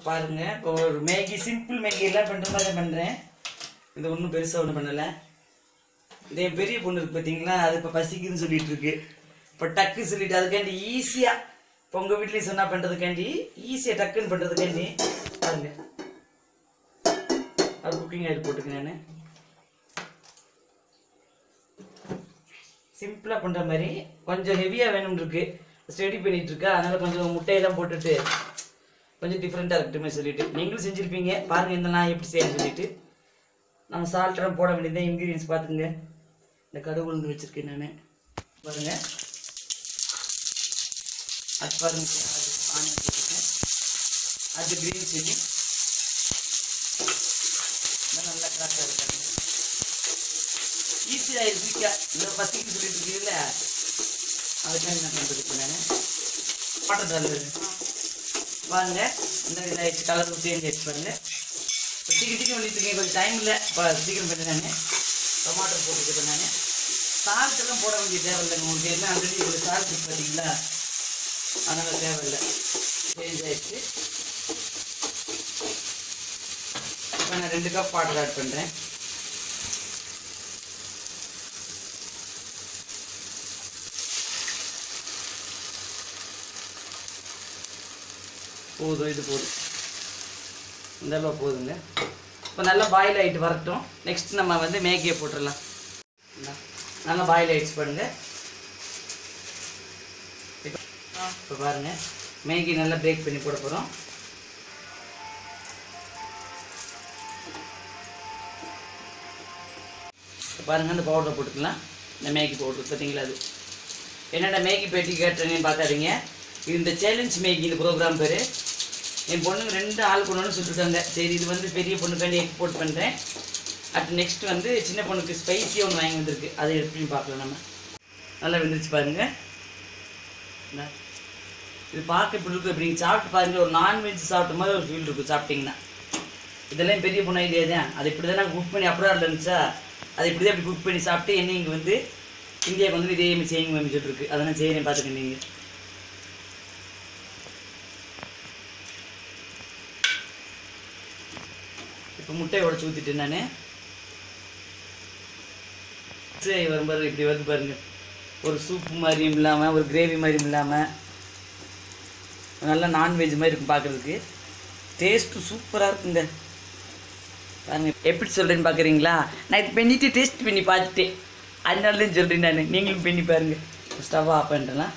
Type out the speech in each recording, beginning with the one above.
பாருங்க இப்போ ஒரு மேகி சிம்பிள் மேகி எல்லாம் பண்ணுற மாதிரி தான் பண்ணுறேன் இது ஒன்றும் பெருசாக ஒன்றும் பண்ணலை இந்த என் பெரிய பொண்ணு இருக்கு பார்த்தீங்களா அது இப்போ பசிக்குதுன்னு சொல்லிட்டு இருக்கு இப்போ டக்கு சொல்லிட்டு அதுக்காண்டி ஈஸியாக இப்போ உங்கள் வீட்லேயும் சொன்னால் பண்ணுறதுக்காண்டி ஈஸியாக டக்குன்னு பண்ணுறதுக்காண்டி பாருங்க அது குக்கிங் ஆயில் போட்டுக்கிறேன் நான் சிம்பிளாக பண்ணுற மாதிரி கொஞ்சம் ஹெவியாக வேணும்னு இருக்கு ஸ்டடி பண்ணிட்டு இருக்கா அதனால கொஞ்சம் முட்டையெல்லாம் போட்டுட்டு கொஞ்சம் டிஃப்ரெண்ட்டாக இருக்கட்டுமே சொல்லிட்டு நீங்களும் செஞ்சுருப்பீங்க பாருங்க இந்த நான் எப்படி செய்யணும்னு சொல்லிட்டு நம்ம சால்ட்லாம் போட வேண்டியது இன்க்ரீடியன்ஸ் பார்த்துங்க இந்த கடுகு உளுந்து வச்சுருக்கேன் நான் பாருங்க அது பாருங்க அது ஆனியன் போட்டுருக்கேன் அது க்ரீன் சில்லி நல்லா கிராஸாக இருக்காங்க ஈஸியாக இருக்கா இந்த பசிக்கு சொல்லிட்டு இருக்கீங்கல்ல அதுக்காக என்ன பண்ணுறது இப்போ நான் வாட்டர் தள்ளு பாருங்க இந்த இதாகிடுச்சு கலர் சேஞ்ச் ஆயிடுச்சு பாருங்க இப்போ சீக்கிரம் சீக்கிரம் பண்ணிட்டு இருக்கீங்க கொஞ்சம் டைம் இல்லை இப்போ சீக்கிரம் பண்ணி நான் டொமாட்டோ போட்டுக்கிறேன் நான் சால்ட் எல்லாம் போட வேண்டிய தேவையில்லைங்க உங்களுக்கு என்ன ஆல்ரெடி இதில் சால்ட் இருக்கு பார்த்தீங்களா அதனால் தேவையில்லை சேஞ்ச் ஆயிடுச்சு இப்போ நான் ரெண்டு கப் வாட்டர் ஆட் பண்ணுறேன் போதும் இது போதும் இந்த அளவு போதுங்க இப்போ நல்லா பாயில் ஆகிட்டு வரட்டும் நெக்ஸ்ட் நம்ம வந்து மேகியை போட்டுடலாம் இந்தா, நல்லா பாயில் ஆகிடுச்சு பாருங்க இப்போ இப்போ பாருங்க மேகி நல்லா பேக் பண்ணி போட போகிறோம் பாருங்க அந்த பவுடரை போட்டுக்கலாம் இந்த மேகி பவுடர் பார்த்தீங்களா அது என்னடா மேகி பேட்டி கேட்டேன்னு பார்க்காதீங்க இது இந்த சேலஞ்ச் மேகி இந்த ப்ரோக்ராம் பேர் என் பொண்ணுங்க ரெண்டு ஆள் கொண்டு சொல்லிருக்காங்க சரி இது வந்து பெரிய பொண்ணுக்காண்டி எக்ஸ்போர்ட் பண்ணுறேன் அடுத்து நெக்ஸ்ட் வந்து சின்ன பொண்ணுக்கு ஸ்பைஸியாக ஒன்று வாங்கி வந்திருக்கு அதை எப்படின்னு பார்க்கலாம் நம்ம நல்லா வெந்துருச்சு பாருங்க இந்தா. இது பார்க்க இப்படி இருக்கு இப்படி சாப்பிட்டு பாருங்க ஒரு நான்வெஜ் சாப்பிட்ட மாதிரி ஒரு ஃபீல் இருக்கும் சாப்பிட்டீங்கன்னா இதெல்லாம் பெரிய பொண்ணு ஐடியா தான் அது இப்படி தான் குக் பண்ணி அப்ராடில் இருந்துச்சா அது இப்படி தான் இப்படி குக் பண்ணி சாப்பிட்டு என்ன இங்கே வந்து இந்தியாவுக்கு வந்து இதே மாதிரி செய்யுங்க மேம் சொல்லிட்டு இருக்கு அதெல்லாம் செய்யறேன் பார்த்துக்க நீங்கள் இப்போ முட்டையை உடச்சி ஊற்றிட்டேன் நான் சரி வரும்போது இப்படி வருது பாருங்க ஒரு சூப் மாதிரியும் இல்லாமல் ஒரு கிரேவி மாதிரியும் இல்லாமல் நல்லா நான்வெஜ் மாதிரி இருக்கும் பார்க்குறதுக்கு டேஸ்ட்டு சூப்பராக இருக்குங்க பாருங்க எப்படி சொல்கிறேன்னு பார்க்குறீங்களா நான் இது பண்ணிட்டு டேஸ்ட் பண்ணி பார்த்துட்டேன் அதனால தான் சொல்கிறேன் நான் நீங்களும் பண்ணி பாருங்க ஸ்டவ் ஆஃப் பண்ணிட்டலாம்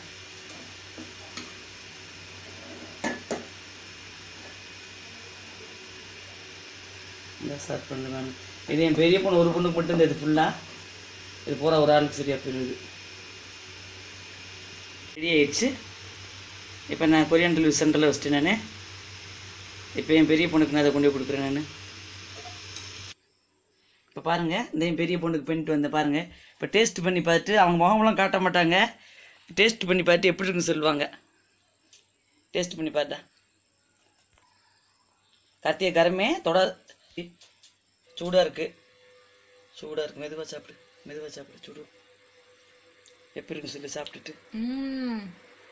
இந்த ஸ்டார்ட் பண்ணுங்க நான் இது என் பெரிய பொண்ணு ஒரு பொண்ணுக்கு மட்டும் இந்த இது ஃபுல்லாக இது பூரா ஒரு ஆளுக்கு சரியாக போயிடுது ரெடி ஆயிடுச்சு இப்போ நான் கொரியன் டெலிவரி சென்டரில் வச்சுட்டேன் நான் இப்போ என் பெரிய பொண்ணுக்கு நான் அதை கொண்டு போய் கொடுக்குறேன் நான் இப்போ பாருங்கள் இந்த என் பெரிய பொண்ணுக்கு பண்ணிட்டு வந்தேன் பாருங்கள் இப்போ டேஸ்ட் பண்ணி பார்த்துட்டு அவங்க முகமெல்லாம் காட்ட மாட்டாங்க டேஸ்ட் பண்ணி பார்த்து எப்படி இருக்குன்னு சொல்லுவாங்க டேஸ்ட் பண்ணி பார்த்தா கத்திய கரமே தொட சூடாக இருக்குது சூடாக இருக்குது மெதுவாக சாப்பிடு மெதுவாக சாப்பிடு சூடு எப்படி இருக்குன்னு சொல்லி சாப்பிட்டுட்டு ம்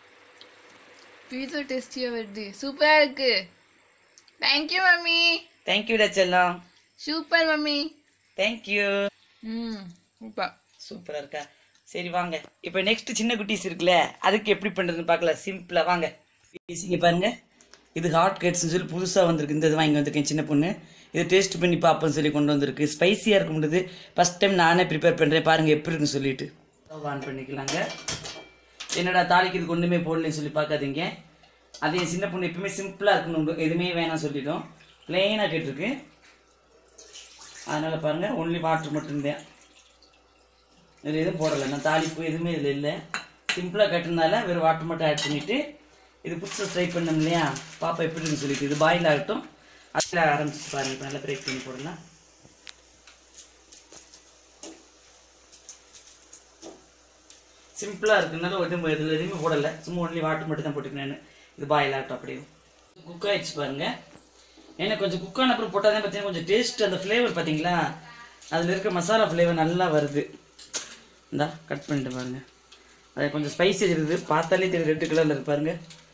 பீஸா டேஸ்டியாக வருது சூப்பராக இருக்கு தேங்க்யூ மம்மி தேங்க்யூடா செல்லம் சூப்பர் மம்மி தேங்க்யூ ம் சூப்பர் சூப்பராக இருக்கா சரி வாங்க இப்போ நெக்ஸ்ட் சின்ன குட்டீஸ் இருக்குல்ல அதுக்கு எப்படி பண்ணுறதுன்னு பார்க்கலாம் சிம்பிளாக வாங்க இங்கே பாருங்க இது ஹாட் கேட்ஸ்னு சொல்லி புதுசாக வந்திருக்கு இந்த இது வாங்கி வந்திருக்கேன் சின்ன பொண்ணு இதை டேஸ்ட் பண்ணி பார்ப்போம்னு சொல்லி கொண்டு வந்திருக்கு ஸ்பைசியாக இருக்க முடியுது ஃபஸ்ட் டைம் நானே ப்ரிப்பேர் பண்ணுறேன் பாருங்கள் எப்படி இருக்குன்னு சொல்லிட்டு ஆன் பண்ணிக்கலாங்க என்னடா தாளிக்கிறதுக்கு ஒன்றுமே போடலன்னு சொல்லி பார்க்காதீங்க அது என் சின்ன பொண்ணு எப்பவுமே சிம்பிளாக இருக்கணும் உங்களுக்கு எதுவுமே வேணாம் சொல்லிட்டோம் ப்ளெயினாக கேட்டிருக்கு அதனால் பாருங்கள் ஒன்லி வாட்டர் மட்டும்தான் இதில் எதுவும் போடலை நான் தாளிப்பு எதுவுமே இதில் இல்லை சிம்பிளாக கட்டினால வெறும் வாட்டர் மட்டும் ஆட் பண்ணிவிட்டு இது புதுசாக ட்ரை பண்ணோம் இல்லையா பாப்பா எப்படி இருக்குன்னு சொல்லிட்டு இது பாயில் ஆகட்டும் அதில் ஆரம்பிச்சு பாருங்க இப்போ நல்லா பிரேக் பண்ணி போடலாம் சிம்பிளாக இருக்குனால எதுவும் இதில் எதுவுமே போடலை சும்மா ஒன்லி வாட்டர் மட்டும் தான் போட்டுக்கிறேன் இது பாயில் ஆகட்டும் அப்படியே குக் ஆயிடுச்சு பாருங்க ஏன்னா கொஞ்சம் குக் ஆன அப்புறம் போட்டால் தான் பார்த்தீங்கன்னா கொஞ்சம் டேஸ்ட் அந்த ஃப்ளேவர் பார்த்தீங்களா அதில் இருக்க மசாலா ஃப்ளேவர் நல்லா வருது இந்தா கட் பண்ணிட்டு பாருங்க அது கொஞ்சம் ஸ்பைசி இருக்குது பார்த்தாலே தெரியுது ரெட் கலரில் இருக்கு பாருங்க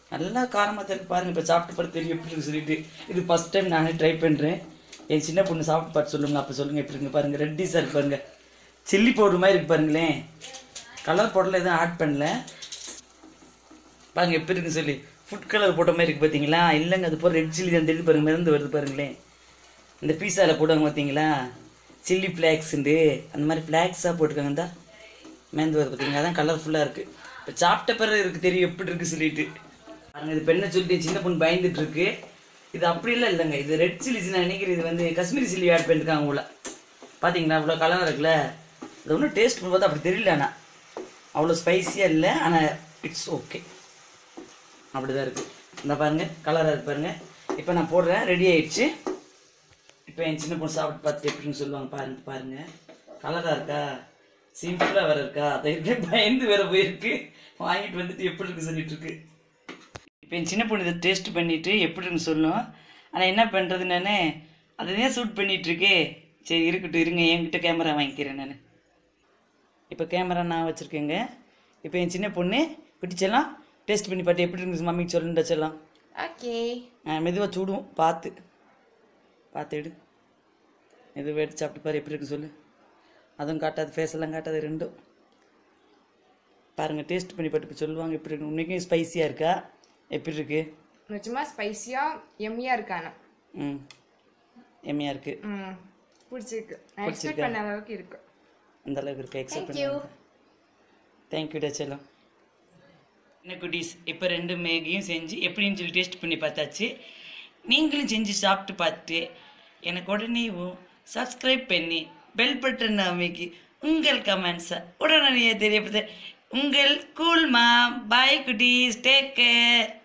நல்லா காரமாக தான் இருக்கு பாருங்க இப்போ சாப்பிட்டு பார்த்து தெரியும் எப்படி இருக்குன்னு சொல்லிட்டு இது ஃபர்ஸ்ட் டைம் நானே ட்ரை பண்ணுறேன் என் சின்ன பொண்ணு சாப்பிட்டு பார்த்து சொல்லுங்க அப்போ சொல்லுங்க எப்படி இருக்கு பாருங்க ரெட்டிஸாக இருக்கு பாருங்க சில்லி பவுடர் மாதிரி இருக்கு பாருங்களேன் கலர் பவுடரில் எதுவும் ஆட் பண்ணல பாருங்க எப்படி இருக்குன்னு சொல்லி ஃபுட் கலர் போட்ட மாதிரி இருக்கு பார்த்தீங்களா இல்லைங்க அது போகிற ரெட் சில்லி தான் தெரியுது பாருங்க மிதந்து வருது பாருங்களேன் இந்த பீஸாவில் போடுவாங்க பார்த்தீங்களா சில்லி ஃப்ளாக்ஸுண்டு அந்த மாதிரி ஃப்ளாக்ஸாக போட்டுருக்காங்க தான் மேந்து வருது பார்த்தீங்களா அதான் கலர்ஃபுல்லாக இருக்குது இப்போ சாப்பிட்ட பிறகு இருக்கு தெரியும் எப்படி இருக்கு சொல்லிட்டு பாருங்க இது பெண்ணை சொல்லிட்டு என் சின்ன பொண்ணு பயந்துட்டு இருக்கு இது அப்படிலாம் இல்லைங்க இது ரெட் சில்லிஸ் நான் நினைக்கிறேன் இது வந்து காஷ்மீரி சில்லி ஆட் பண்ணிருக்காங்க உள்ள பார்த்தீங்களா அவ்வளோ கலர் இருக்குல்ல இது ஒன்றும் டேஸ்ட் பண்ணி பார்த்தா அப்படி தெரியல ஆனால் அவ்வளோ ஸ்பைஸியாக இல்லை ஆனால் இட்ஸ் ஓகே அப்படிதான் இருக்கு இந்த பாருங்க கலராக இருக்கு பாருங்க இப்போ நான் போடுறேன் ரெடி ஆயிடுச்சு இப்போ என் சின்ன பொண்ணு சாப்பிட்டு பார்த்துட்டு எப்படின்னு சொல்லுவாங்க பாருங்க பாருங்க கலராக இருக்கா சிம்பிளாக வேற இருக்கா அதை பயந்து வேற போயிருக்கு வாங்கிட்டு வந்துட்டு எப்படி இருக்கு சொல்லிட்டு இருக்கு இப்போ என் சின்ன பொண்ணு இதை டேஸ்ட் பண்ணிட்டு எப்படின்னு சொல்லும் ஆனால் என்ன பண்ணுறது நான் அதை சூட் பண்ணிட்டு இருக்கே சரி இருக்கட்டும் இருங்க என்கிட்ட கேமரா வாங்கிக்கிறேன் நான் இப்போ கேமரா நான் வச்சுருக்கேங்க இப்போ என் சின்ன பொண்ணு குட்டிச்செல்லாம் டேஸ்ட் பண்ணி பார்த்து எப்படி இருந்துச்சு மம்மிக்கு சொல்லுண்டா செல்லாம் ஓகே மெதுவாக சுடுவோம் பார்த்து பார்த்து எடு மெதுவாக எடுத்து சாப்பிட்டு பாரு எப்படி இருக்கு சொல்லு அதுவும் காட்டாது ஃபேஸ் எல்லாம் காட்டாது ரெண்டும் பாருங்கள் டேஸ்ட் பண்ணி பார்த்து இப்ப சொல்லுவாங்க எப்படி இருக்கு உன்னைக்கும் ஸ்பைசியாக இருக்கா எப்படி இருக்கு நிஜமா ஸ்பைசியா எம்மியா இருக்கானா ம் எம்மையாக இருக்குது ம் பிடிச்சிருக்கு நான் எக்ஸ்பெக்ட் பண்ண அளவுக்கு இருக்கு அந்த அளவுக்கு இருக்கு எக்ஸப்ட் தேங்க்யூ தேங்க்யூ டச்சலம் என்ன குட்டீஸ் இப்போ ரெண்டு மேகியும் செஞ்சு எப்படின்னு சொல்லி டேஸ்ட் பண்ணி பார்த்தாச்சு நீங்களும் செஞ்சு சாப்பிட்டு பார்த்துட்டு எனக்கு உடனே சப்ஸ்கிரைப் பண்ணி பெல் பட்டன் அமைக்கி உங்கள் கமெண்ட்ஸை உடனடியாக தெரியப்படுத்த உங்கள் கூல் மா பாய் குட்டீஸ் டேக் கேர்